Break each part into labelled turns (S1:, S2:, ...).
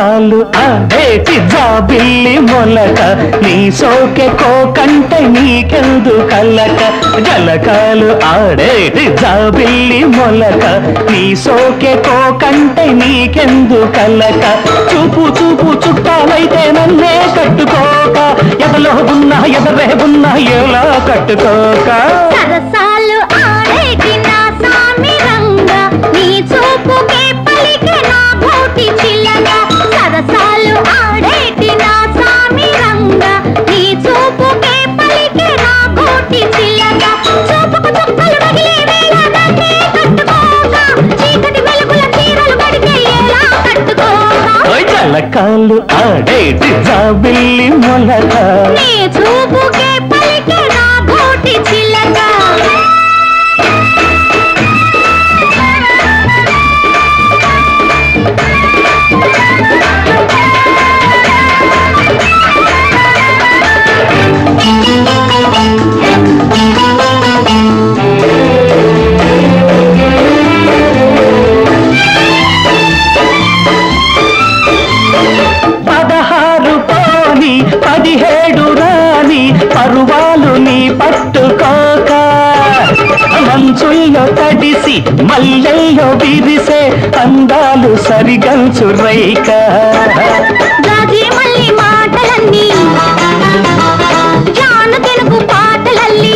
S1: జలకాలు ఆడేటి జాబిల్లి మొలక నీ సోకె కోకంటే నీకెందు కలక జలకాలు ఆడేటి జాబిల్లి మొలక నీ సోకె కోకంటే నీకెందు కలక చూపు చూపు చుట్టాలైతే నన్నే కట్టుకోక ఎదలో ఉన్న ఎదరే ఉన్న ఎలా కట్టుకోక
S2: సరసాలు ఆడేటి నా సామి రంగ నీ చూపుకే పలికే నా కోటి చిల్లక సరసాలు ఆడేటి నా సామి రంగ నీ చూపుకే పలికే నా కోటి చిల్లక చూపుకు చుక్కలు రగిలే వేళ నన్నే కట్టుకోక చీకటి వెలుగుల చీరలు కడితే ఎలా కట్టుకోక
S1: ఓయ్ జలకాలు ఆడేటి జాబిల్లి మొలక
S2: నీ చూపుకే పలికే నా కోటి చిల్లక
S1: పదహారు పోని పదిహేడు రాని పరువాలు నీ పట్టుకోక మంచుల్లో తడిసి మల్లెల్లో విరిసే అందాలు సరిగంచు రైక
S2: గాజీ మల్లి మాటలన్నీ జాను తెలుగు పాటలల్లి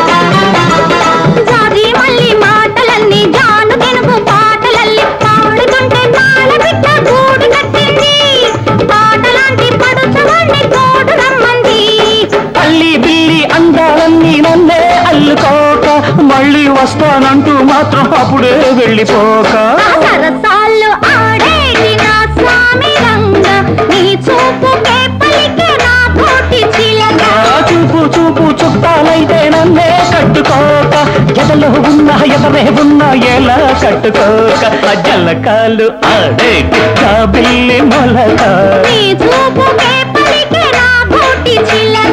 S2: గాజీ మల్లి మాటలన్నీ జాను తెలుగు పాటలల్లి పాడుతుంటే పాల బిడ్డ గూడు కట్టింది పాటలాంటి పడుచవాణ్ణి తోడు రమ్మంది
S1: అల్లి బిల్లి అందాలన్నీ నన్నే అల్లుకోక మళ్ళీ వస్తానంటూ మాత్రం అప్పుడే వెళ్ళిపోక
S2: ఆ సరసాలు ఆడేటి నా స్వామి రంగ నీ చూపుకే పలికే నా కోటి చిలక
S1: ఆ చూపు చూపు చుట్టాలైతే నన్నే కట్టుకోక ఎదలో ఉన్న ఎదరే ఉన్న ఎలా కట్టుకోక ఆ జలకాలు ఆడేటి కాబిల్లి మొలక
S2: నీ చూపుకే పలికే నా కోటి చిలక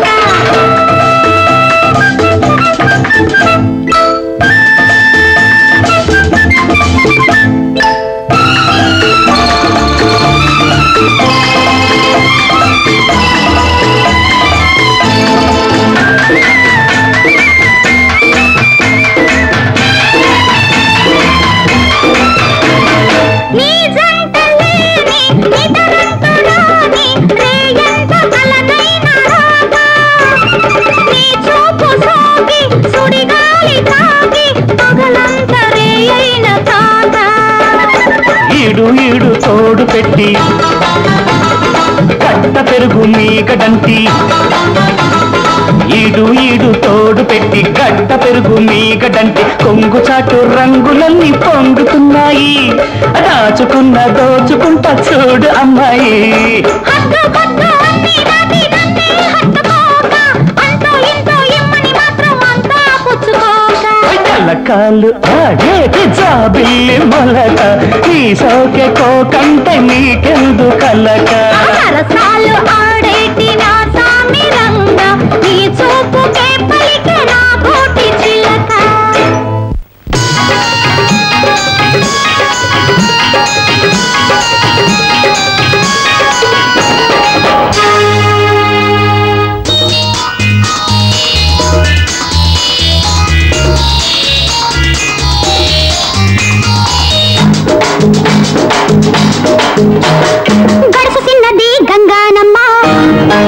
S2: నీ జంట లేని నితరంతు రాని రేయంత కలనైన రాగా నీ చూపు సోకి సుడిగాలి తాకి పగలంత రేయైన తాగా
S1: ఈడు ఈడు తోడు పెట్టి కట్ట పెరుగు మీగడంటి ఈడు ఈడు తోడు పెట్టి గడ్డ పెరుగు మీగడంటి కొంగు చాటు రంగులన్నీ పొంగుతున్నాయి దాచుకున్న దోచుకుంటా చూడు అమ్మాయి
S2: హద్దు పొద్దు అన్ని నాటి నన్నే హత్తుకోక అంతో ఇంతో ఇమ్మని మాత్రం అంతా పుచ్చుకోక
S1: జలకాలు ఆడేటి జాబిల్లి మొలక ఈ సౌఖ్య కోకంటే నీకెందు కలక
S2: సరసాలు ఆడేటి నా సామి రంగ నీ చూపుకే పలికే నా కోటి చిలక గడుసు చిన్నది గంగానమ్మ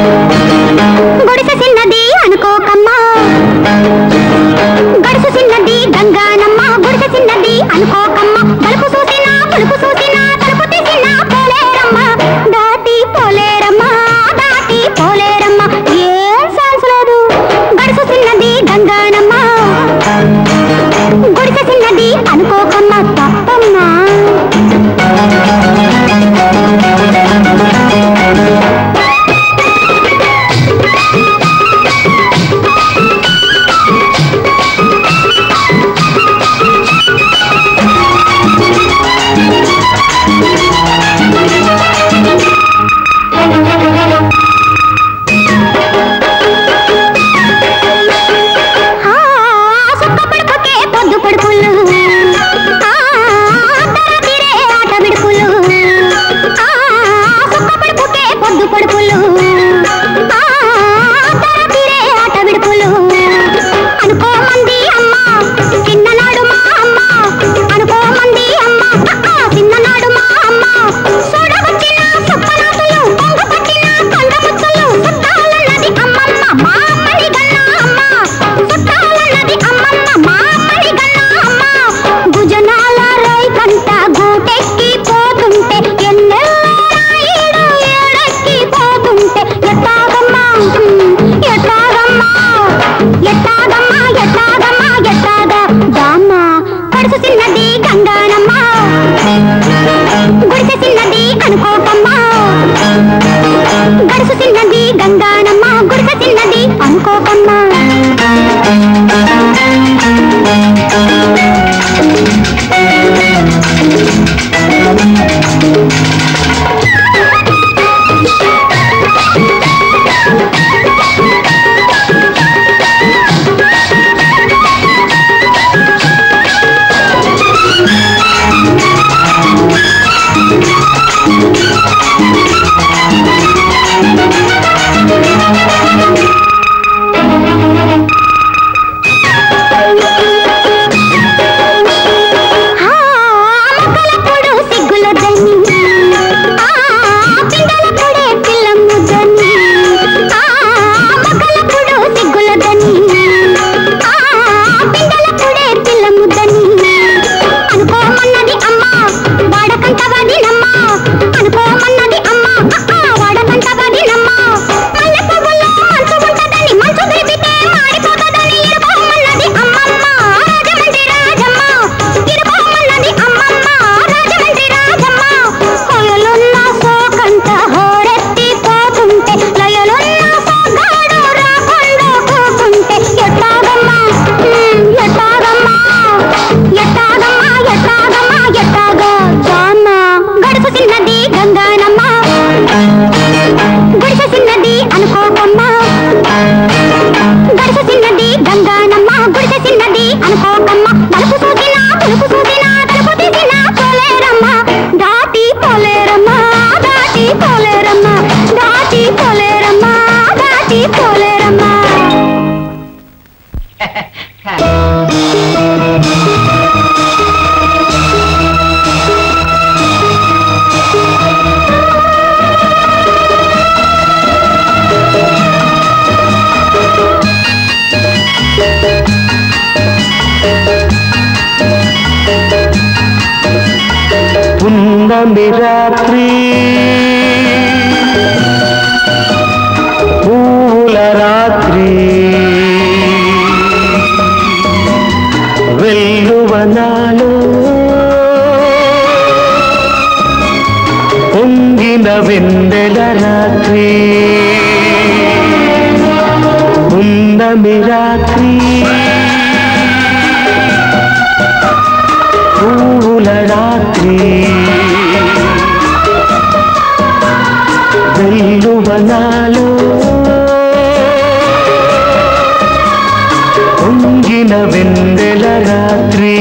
S2: గడుసు తిన్నది గంగానమ్మ గుడిసె తిన్నది అనుకోకమ్మా ఆ, మొక్కలప్పుడు సిగ్గులొద్దని ఆ, పిందెలప్పుడే పిల్లముద్దని ఆ, మొక్కలప్పుడు సిగ్గులొద్దని ఆ, పిందెలప్పుడే పిల్లముద్దని అనుకోమన్నది అమ్మ వాడకంటవదినమ్మ అనుకోమన్నది అమ్మ అహ, వాడకంటవదినమ్మ మల్లె పువ్వుల్లో మంచు ఉంటదని మంచు వేపితే మాడిపోతదని ఇరుకోమన్నది అమ్మమ్మ రాజమండ్రి రాజమ్మ ఇరుకోమన్నది అమ్మమ్మ రాజమండ్రి రాజమ్మ కొయలున్న సోకంట హోరెత్తి పోతుంటే లయలున్న సోగాడు రాకుండా కూకుంటే ఎట్టాగమ్మా ఉమ్, ఎట్టాగమ్మా ఎట్టాగమ్మా ఎట్టాగమ్మా ఎట్టాగా జాన్న గడుపు తిన్నది గంగానమ్మ గుడిసె తిన్నది అనుకోకమ్మా గడుసు తిన్నది గంగానమ్మ గుడిసె తిన్నది అనుకోకమ్మ తలుపు సూదినా తలుపు సూదినా తలుపు తీసినా పోలేరమ్మ దాటి పోలేరమ్మ దాటి పోలేరమ్మ దాటి పోలేరమ్మ దాటి పోలేరమ్మ
S1: పున్నమి రాత్రి పూల రాత్రి వెల్లువనాలు పొంగిన వెన్నెల రాత్రి పున్నమి రాత్రి పూల రాత్రి వెల్లువనాలు పొంగిన వెన్నెల రాత్రి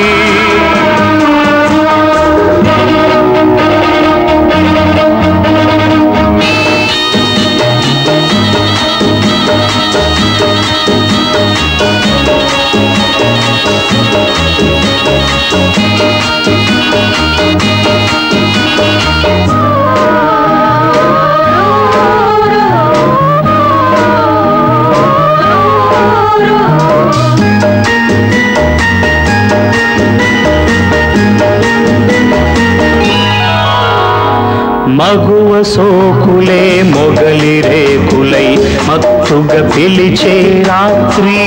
S1: మగువ సోకులే మొగలి రేకులై మత్తుగా పిలిచే రాత్రి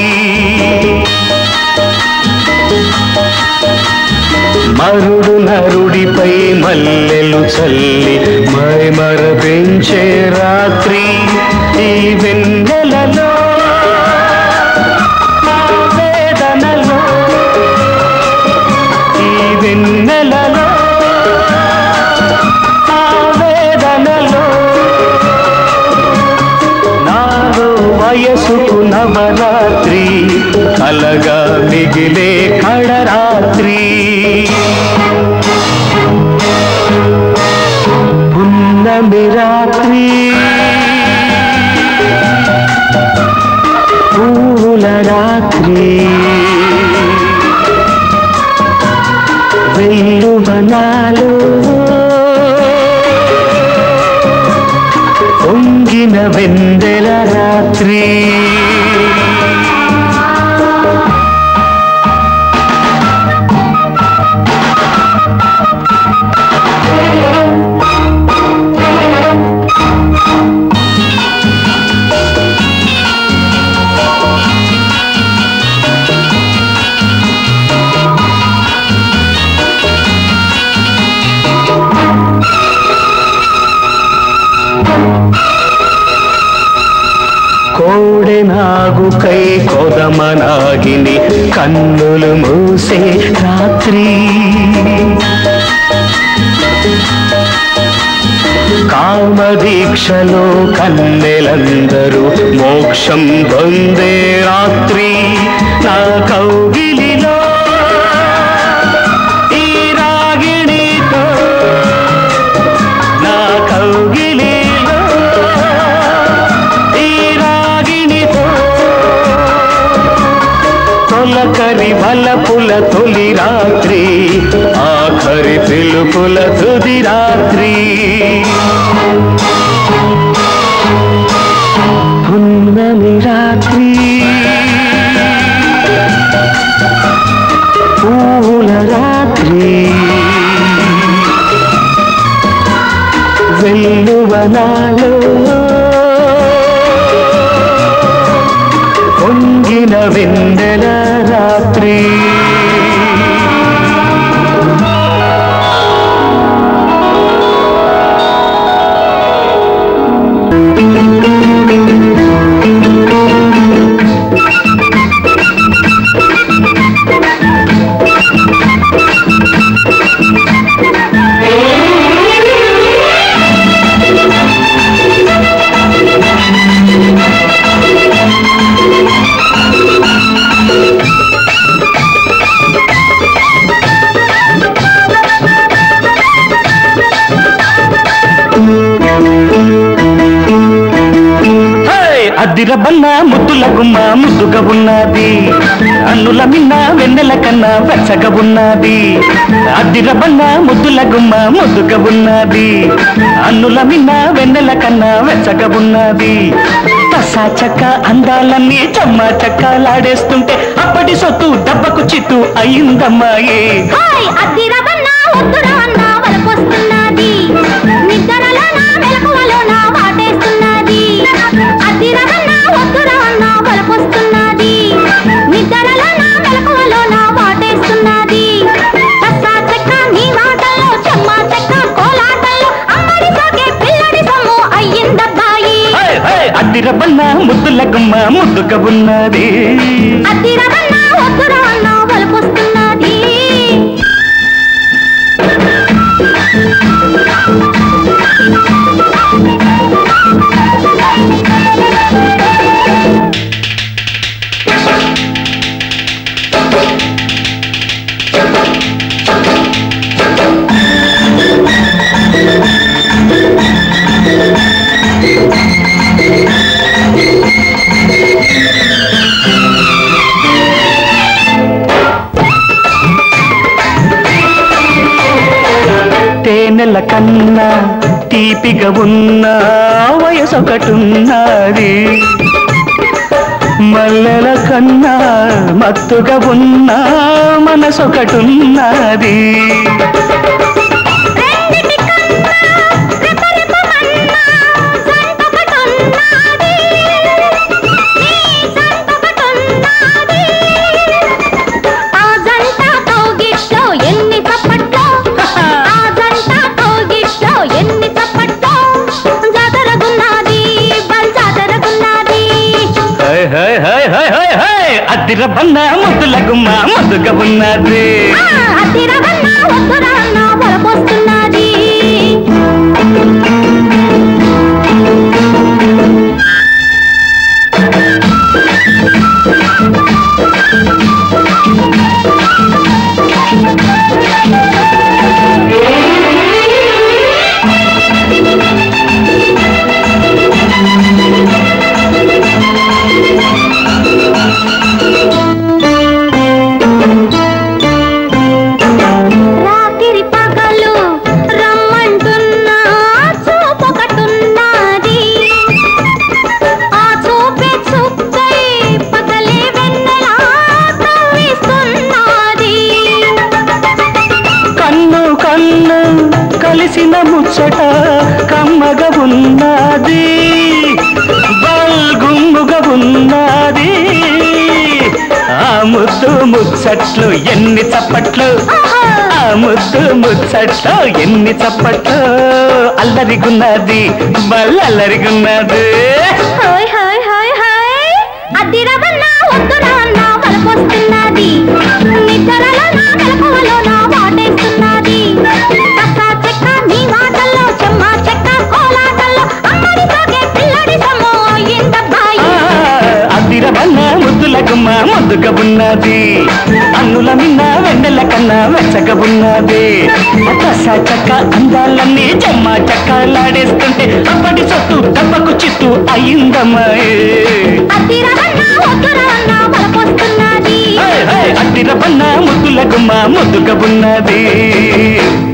S1: మరుడు నరుడిపై మల్లెలు చల్లి మైమర పెంచే రాత్రి ఈ వెన్నెలలో నా వేదనలో ఈ వెన్నెలలో ఆ వేదనలో నాలో వయసుకు నవరాత్రి కలగా మిగిలే కడరాత్రి పున్నమి రాత్రి పూల రాత్రి వెల్లువనాలు పొంగిన వెందెల రాత్రి నాగుకై కొదమనాగిని కన్నులు మూసే రాత్రి కామదీక్షలో కన్నెలందరూ మోక్షం పొందే రాత్రి నా కౌగిలిలో ఈ రాగిణితో నా కౌగిలిలో ఈ రాగిణితో తొలకరి వలపుల తొలి రాత్రి ఆఖరి పిలుపుల తుది రాత్రి పున్నమి రాత్రి పూల రాత్రి వెల్లువనాలో పొంగిన వెన్నెల రాత్రి హే! అద్దిరబన్న ముద్దుల గుమ్మ ముద్దుగా ఉన్నది అన్నుల మిన్న వెన్నెల కన్నా వెచ్చగా ఉన్నది అద్దిరబన్న ముద్దుల గుమ్మ ముద్దుగా ఉన్నది అన్నుల మిన్న వెన్నెల కన్నా వెచ్చగా ఉన్నది తసా చక్క అందాలన్నీ చమ్మ చక్కలాడేస్తుంటే అప్పటి సొత్తు దెబ్బకు చిత్తు అయిందమ్మాయి
S2: హాయ్ అద్దిరవన్నా వద్దురా అన్నా వలకొస్తున్నది నిద్రలో నా మెలకువలో నా వాటేస్తున్నది అద్దిరవన్నా వద్దురా అన్నా వలకొస్తున్నది నిద్రలో నా మెలకువలో నా వాటేస్తున్నది కస్సా చెక్క నీ మాటల్లో చెమ్మ చెక్క కోలాటల్లో అమ్మడి సోకే పిల్లడి సొమ్ము అయ్యిందబ్బాయి
S1: హే! హే! అద్దిరబన్న ముద్దుల గుమ్మ ముద్దుగా ఉన్నది
S2: అద్దిరవన్నా వద్దురా అన్నా వలకొస్తున్నది
S1: తేనెల కన్నా తీపిగా ఉన్న వయసొకటున్నది మల్లెల కన్నా మత్తుగా ఉన్న మనసొకటున్నది
S2: రెండిటి కన్నా రెపరెపమన్నా సంతొకటున్నది. నీ సంతొకటున్నది. ఆ జంట కౌగిట్లో ఎన్ని చప్పట్లో ఆ జంట కౌగిట్లో ఎన్ని చప్పట్లో జాతరగున్నది బల్ జాతరగున్నది
S1: హై హై హై హై హై హై అద్దిర బన్న ముద్దుల గుమ్మ ముద్దుగా ఉన్నది
S2: ఆ అతిరవన్నా వద్దురన్నా పొలకొస్తున్నది రాత్రి పగలు రమ్మంటున్నా చూపొకటున్నది ఆ చూపే చూపై పగలే వెన్నెలా కవ్విస్తున్నది
S1: కన్ను కన్ను కలిసిన ముచ్చట కమ్మగా ఉన్నది బల్గుమ్ముగా ఉన్నది ఆ ముద్దు ముచ్చట్లు ఎన్ని చప్పట్లు ఆ ముద్దు ముచ్చట్లు ఎన్ని చప్పట్లు అల్లరిగున్నది బల్లల్లరిగున్నది
S2: హాయ్ హాయ్ హాయ్ హాయ్ అదిరవన్నా వద్దురా అన్నా వలపొస్తున్నది నిద్రలో నా మెలకువలో నా వాటేస్తున్నది చక్క చెక్క నీ మాటల్లో చెమ్మ చెక్క కోలాటల్లో అమ్మడి సాగే పిల్లడి సొమ్ము అయ్యిందబ్బాయి
S1: అదిరవన్న ముద్దుల గుమ్మ ముద్దుగా ఉన్నది అన్నుల మిన్న వెన్నెల కన్నా వెచ్చగా ఉన్నది దశ చక్క అందాలన్నీ జమ్మ చక్కలాడేస్తుంటే అప్పటి సొత్తు దెబ్బకు చిత్తు అయిందమ్మా
S2: అదిరవన్నా వద్దురా అన్నా వలపొస్తున్నది
S1: అదిరవన్న ముద్దుల గుమ్మ ముద్దుగా ఉన్నది